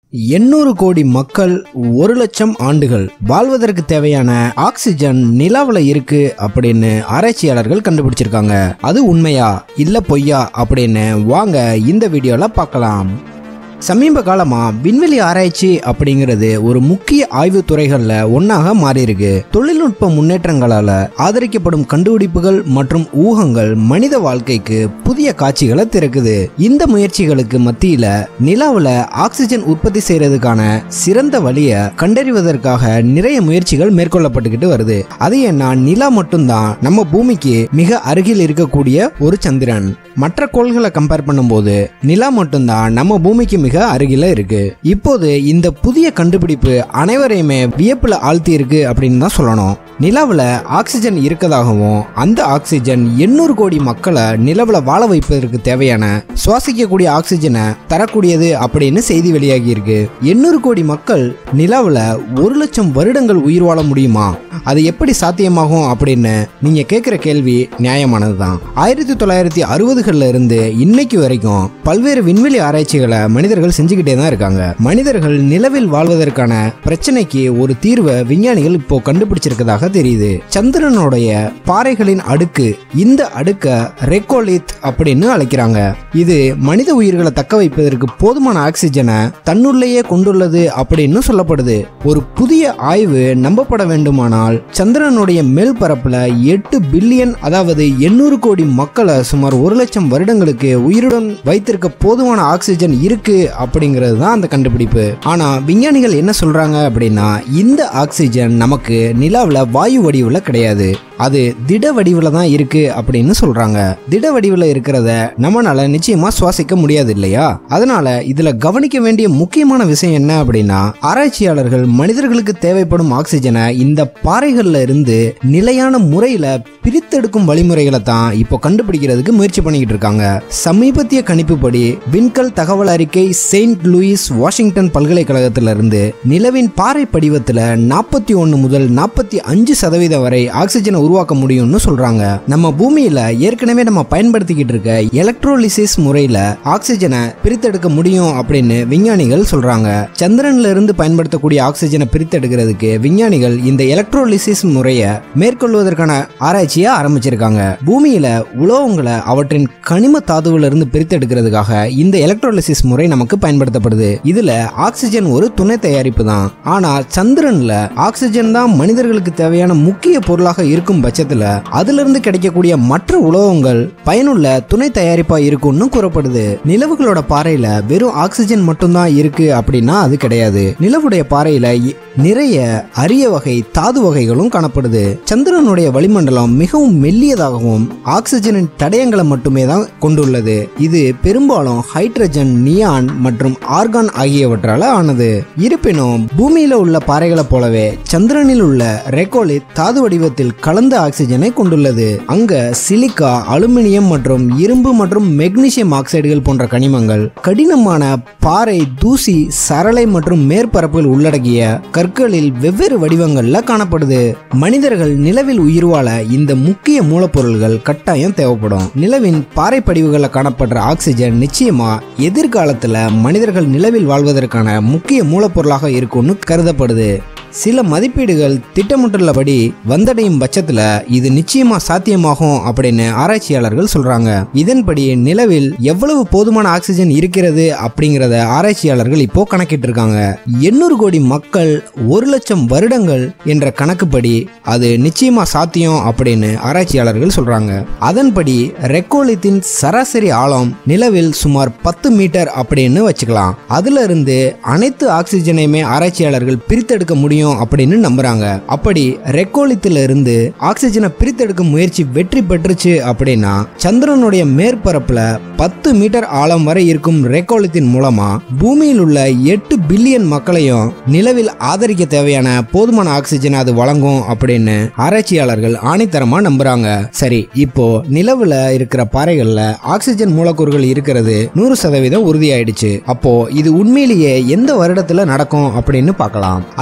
எண்ணூறு கோடி மக்கள் ஒரு லட்சம் ஆண்டுகள் வாழ்வதற்கு தேவையான ஆக்சிஜன் நிலாவுல இருக்கு அப்படின்னு ஆராய்ச்சியாளர்கள் கண்டுபிடிச்சிருக்காங்க அது உண்மையா இல்ல பொய்யா அப்படின்னு வாங்க இந்த வீடியோல பார்க்கலாம் சமீப காலமா விண்வெளி ஆராய்ச்சி அப்படிங்கிறது ஒரு முக்கிய ஆய்வு துறைகள்ல ஒன்னாக மாறியிருக்கு தொழில்நுட்ப முன்னேற்றங்களால ஆதரிக்கப்படும் கண்டுபிடிப்புகள் மற்றும் ஊகங்கள் மனித வாழ்க்கைக்கு புதிய காட்சிகளை திறக்குது இந்த முயற்சிகளுக்கு மத்தியில நிலாவுல ஆக்சிஜன் உற்பத்தி செய்யறதுக்கான சிறந்த வழியை கண்டறிவதற்காக நிறைய முயற்சிகள் மேற்கொள்ளப்பட்டுக்கிட்டு வருது அது என்ன நிலா மட்டும்தான் நம்ம பூமிக்கு மிக அருகில் இருக்கக்கூடிய ஒரு சந்திரன் மற்ற கோள்களை கம்பேர் பண்ணும்போது நிலா மட்டும்தான் நம்ம பூமிக்கு மிக அருகில இருக்கு இப்போது இந்த புதிய கண்டுபிடிப்பு அனைவரையுமே வியப்புல ஆழ்த்தி இருக்கு அப்படின்னு தான் சொல்லணும் நிலாவில் ஆக்சிஜன் இருக்கதாகவும் அந்த ஆக்சிஜன் எண்ணூறு கோடி மக்களை நிலவில் வாழ வைப்பதற்கு தேவையான சுவாசிக்கக்கூடிய ஆக்சிஜனை தரக்கூடியது அப்படின்னு செய்தி வெளியாகி இருக்கு எண்ணூறு கோடி மக்கள் நிலாவில் ஒரு லட்சம் வருடங்கள் உயிர் வாழ முடியுமா அது எப்படி சாத்தியமாகும் அப்படின்னு நீங்க கேட்குற கேள்வி நியாயமானது தான் ஆயிரத்தி தொள்ளாயிரத்தி அறுபதுகள்ல இருந்து இன்னைக்கு வரைக்கும் பல்வேறு விண்வெளி ஆராய்ச்சிகளை மனிதர்கள் செஞ்சுக்கிட்டே தான் இருக்காங்க மனிதர்கள் நிலவில் வாழ்வதற்கான பிரச்சனைக்கு ஒரு தீர்வை விஞ்ஞானிகள் இப்போ கண்டுபிடிச்சிருக்கதாக தெரியுது சந்திரனுடைய பாறைகளின் அடுக்கு இந்த அடுக்க ரெக்கோலித் அப்படின்னு அழைக்கிறாங்க இது மனித உயிர்களை தக்க வைப்பதற்கு போதுமான ஆக்சிஜனை தன்னுள்ளேயே கொண்டுள்ளது அப்படின்னு சொல்லப்படுது ஒரு புதிய ஆய்வு நம்பப்பட வேண்டுமானால் சந்திரனுடைய மேல் பரப்புல எட்டு பில்லியன் அதாவது எண்ணூறு கோடி மக்களை சுமார் ஒரு லட்சம் வருடங்களுக்கு உயிருடன் வைத்திருக்க போதுமான ஆக்சிஜன் இருக்கு அப்படிங்கிறது தான் அந்த கண்டுபிடிப்பு ஆனா விஞ்ஞானிகள் என்ன சொல்றாங்க அப்படின்னா இந்த ஆக்சிஜன் நமக்கு நிலாவில் வாயு வடிவில் கிடையாது அது திட வடிவில் தான் இருக்கு அப்படின்னு சொல்றாங்க திட வடிவில் இருக்கிறத நம்மளால நிச்சயமா சுவாசிக்க முடியாது இல்லையா அதனால இதுல கவனிக்க வேண்டிய முக்கியமான விஷயம் என்ன அப்படின்னா ஆராய்ச்சியாளர்கள் மனிதர்களுக்கு தேவைப்படும் ஆக்சிஜனை இந்த பாறைகள்ல இருந்து நிலையான முறையில பிரித்தெடுக்கும் வழிமுறைகளை தான் இப்போ கண்டுபிடிக்கிறதுக்கு முயற்சி பண்ணிக்கிட்டு இருக்காங்க சமீபத்திய கணிப்புப்படி விண்கல் தகவல் அறிக்கை செயின்ட் லூயிஸ் வாஷிங்டன் பல்கலைக்கழகத்திலிருந்து நிலவின் பாறை படிவத்துல நாற்பத்தி ஒன்று முதல் நாற்பத்தி அஞ்சு சதவீதம் வரை ஆக்சிஜனை உருவாக்க முடியும்னு சொல்றாங்க நம்ம பூமியில ஏற்கனவே நம்ம பயன்படுத்திக்கிட்டு இருக்க எலக்ட்ரோலிசிஸ் முறையில ஆக்சிஜனை பிரித்தெடுக்க முடியும் அப்படின்னு விஞ்ஞானிகள் சொல்றாங்க சந்திரன்ல இருந்து பயன்படுத்தக்கூடிய ஆக்சிஜனை பிரித்தெடுக்கிறதுக்கு விஞ்ஞானிகள் இந்த எலக்ட்ரோலிசிஸ் முறையை மேற்கொள்வதற்கான ஆராய்ச்சியை ஆரம்பிச்சிருக்காங்க பூமியில உலோகங்களை அவற்றின் கனிம தாதுவில இருந்து பிரித்தெடுக்கிறதுக்காக இந்த எலக்ட்ரோலிசிஸ் முறை நமக்கு பயன்படுத்தப்படுது இதுல ஆக்சிஜன் ஒரு துணை தயாரிப்பு தான் ஆனா சந்திரன்ல ஆக்சிஜன் தான் மனிதர்களுக்கு தேவையான முக்கிய பொருளாக இருக்கும் பட்சத்துல அதுல இருந்து கிடைக்கக்கூடிய மற்ற உலோகங்கள் பயனுள்ள துணை தயாரிப்பா இருக்கும்னு கூறப்படுது நிலவுகளோட பாறையில வெறும் ஆக்சிஜன் மட்டும்தான் இருக்கு அப்படின்னா அது கிடையாது நிலவுடைய பாறையில இ- நிறைய அரிய வகை தாது வகைகளும் காணப்படுது சந்திரனுடைய வளிமண்டலம் மிகவும் மெல்லியதாகவும் ஆக்சிஜனின் தடயங்களை மட்டுமே தான் கொண்டுள்ளது இது பெரும்பாலும் ஹைட்ரஜன் நியான் மற்றும் ஆர்கான் ஆகியவற்றால ஆனது இருப்பினும் பூமியில உள்ள பாறைகளை போலவே சந்திரனில் உள்ள ரெக்கோலித் தாது வடிவத்தில் கலந்த ஆக்சிஜனை கொண்டுள்ளது அங்க சிலிக்கா அலுமினியம் மற்றும் இரும்பு மற்றும் மெக்னீசியம் ஆக்சைடுகள் போன்ற கனிமங்கள் கடினமான பாறை தூசி சரளை மற்றும் மேற்பரப்புகள் உள்ளடக்கிய கற்களில் வெவ்வேறு வடிவங்கள்ல காணப்படுது மனிதர்கள் நிலவில் உயிர் வாழ இந்த முக்கிய மூலப்பொருள்கள் கட்டாயம் தேவைப்படும் நிலவின் பாறை படிவுகளில் காணப்படுற ஆக்சிஜன் நிச்சயமா எதிர்காலத்துல மனிதர்கள் நிலவில் வாழ்வதற்கான முக்கிய மூலப்பொருளாக இருக்கும்னு கருதப்படுது சில மதிப்பீடுகள் திட்டமிட்டுள்ளபடி வந்தடையும் பட்சத்துல இது நிச்சயமா சாத்தியமாகும் அப்படின்னு ஆராய்ச்சியாளர்கள் சொல்றாங்க இதன்படி நிலவில் எவ்வளவு போதுமான ஆக்சிஜன் இருக்கிறது அப்படிங்கறத ஆராய்ச்சியாளர்கள் இப்போ கணக்கிட்டு இருக்காங்க எண்ணூறு கோடி மக்கள் ஒரு லட்சம் வருடங்கள் என்ற கணக்குப்படி அது நிச்சயமா சாத்தியம் அப்படின்னு ஆராய்ச்சியாளர்கள் சொல்றாங்க அதன்படி ரெக்கோலித்தின் சராசரி ஆழம் நிலவில் சுமார் பத்து மீட்டர் அப்படின்னு வச்சுக்கலாம் அதுல இருந்து அனைத்து ஆக்சிஜனையுமே ஆராய்ச்சியாளர்கள் பிரித்தெடுக்க முடியும் அப்படின்னு நம்புறாங்க அப்படி ரெக்கோலித்துல இருந்து ஆக்சிஜனை பிரித்தெடுக்கும் முயற்சி வெற்றி பெற்றுச்சு அப்படின்னா சந்திரனுடைய மேற்பரப்புல பத்து மீட்டர் ஆழம் வரை இருக்கும் ரெக்கோலித்தின் மூலமா பூமியில் உள்ள எட்டு பில்லியன் மக்களையும் நிலவில் ஆதரிக்க தேவையான போதுமான ஆக்சிஜன் அது வழங்கும் அப்படின்னு ஆராய்ச்சியாளர்கள் ஆணித்தரமா நம்புறாங்க சரி இப்போ நிலவுல இருக்கிற பாறைகள்ல ஆக்சிஜன் மூலக்கூறுகள் இருக்கிறது நூறு சதவீதம் உறுதியாயிடுச்சு அப்போ இது உண்மையிலேயே எந்த வருடத்துல நடக்கும் அப்படின்னு பார்க்கலாம் அது கூடவே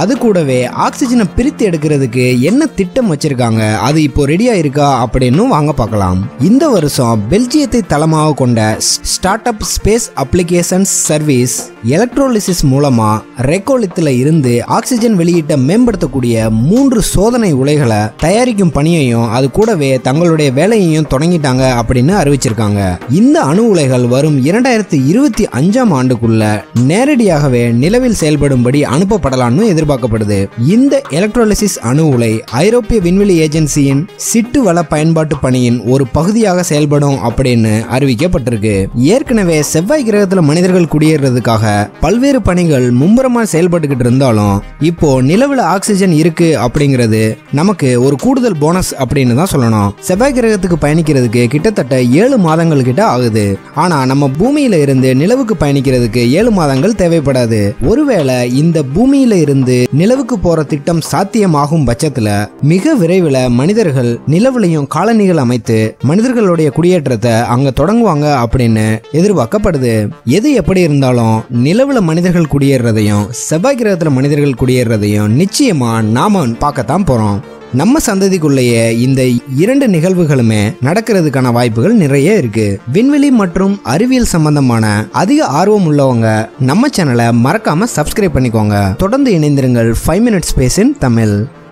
கூடவே ஆக்சிஜனை பிரித்து எடுக்கிறதுக்கு என்ன திட்டம் வச்சிருக்காங்க அது இப்போ ரெடியா இருக்கா அப்படின்னு வாங்க பார்க்கலாம் இந்த வருஷம் பெல்ஜியத்தை தளமாக கொண்ட start up space applications service electrolysis மூலமா ரெக்கோலித்தில் இருந்து ஆக்சிஜன் வெளியிட்ட மேம்படுத்தக்கூடிய மூன்று சோதனை உலைகளை தயாரிக்கும் பணியையும் அது கூடவே தங்களுடைய வேலையையும் தொடங்கிட்டாங்க அப்படின்னு அறிவிச்சிருக்காங்க இந்த அணு உலைகள் வரும் இரண்டாயிரத்தி இருபத்தி அஞ்சாம் ஆண்டுக்குள்ள நேரடியாகவே நிலவில் செயல்படும்படி அனுப்பப்படலாம்னு எதிர்பார்க்கப்படுது இந்த எலக்ட்ரோலிசிஸ் அணு உலை ஐரோப்பிய விண்வெளி ஏஜென்சியின் சிட்டு வள பயன்பாட்டு பணியின் ஒரு பகுதியாக செயல்படும் அப்படின்னு அறிவிக்கப்பட்டிருக்கு ஏற்கனவே செவ்வாய் கிரகத்துல மனிதர்கள் குடியேறதுக்காக பல்வேறு பணிகள் மும்முரமா செயல்பட்டுக்கிட்டு இருந்தாலும் இப்போ நிலவுல ஆக்சிஜன் இருக்கு அப்படிங்கிறது நமக்கு ஒரு கூடுதல் போனஸ் அப்படின்னு தான் சொல்லணும் செவ்வாய் கிரகத்துக்கு பயணிக்கிறதுக்கு கிட்டத்தட்ட ஏழு மாதங்கள் கிட்ட ஆகுது ஆனா நம்ம பூமியில இருந்து நிலவுக்கு பயணிக்கிறதுக்கு ஏழு மாதங்கள் தேவைப்படாது ஒருவேளை இந்த பூமியில இருந்து நிலவுக்கு போற திட்டம் சாத்தியமாகும் பட்சத்துல மிக விரைவில் மனிதர்கள் நிலவுலையும் காலனிகள் அமைத்து மனிதர்களுடைய குடியேற்றத்தை அங்க தொடங்குவாங்க அப்படின்னு எதிர்பார்க்கப்படுது எது எப்படி இருந்தாலும் நிலவுல மனிதர்கள் குடியேறதையும் செவ்வாய் கிரகத்துல மனிதர்கள் குடியேறதையும் நிச்சயமா நாம பார்க்கத்தான் போறோம் நம்ம சந்ததிக்குள்ளேயே இந்த இரண்டு நிகழ்வுகளுமே நடக்கிறதுக்கான வாய்ப்புகள் நிறைய இருக்கு விண்வெளி மற்றும் அறிவியல் சம்பந்தமான அதிக ஆர்வம் உள்ளவங்க நம்ம சேனலை மறக்காம சப்ஸ்கிரைப் பண்ணிக்கோங்க தொடர்ந்து இணைந்திருங்கள் five minutes base in Tamil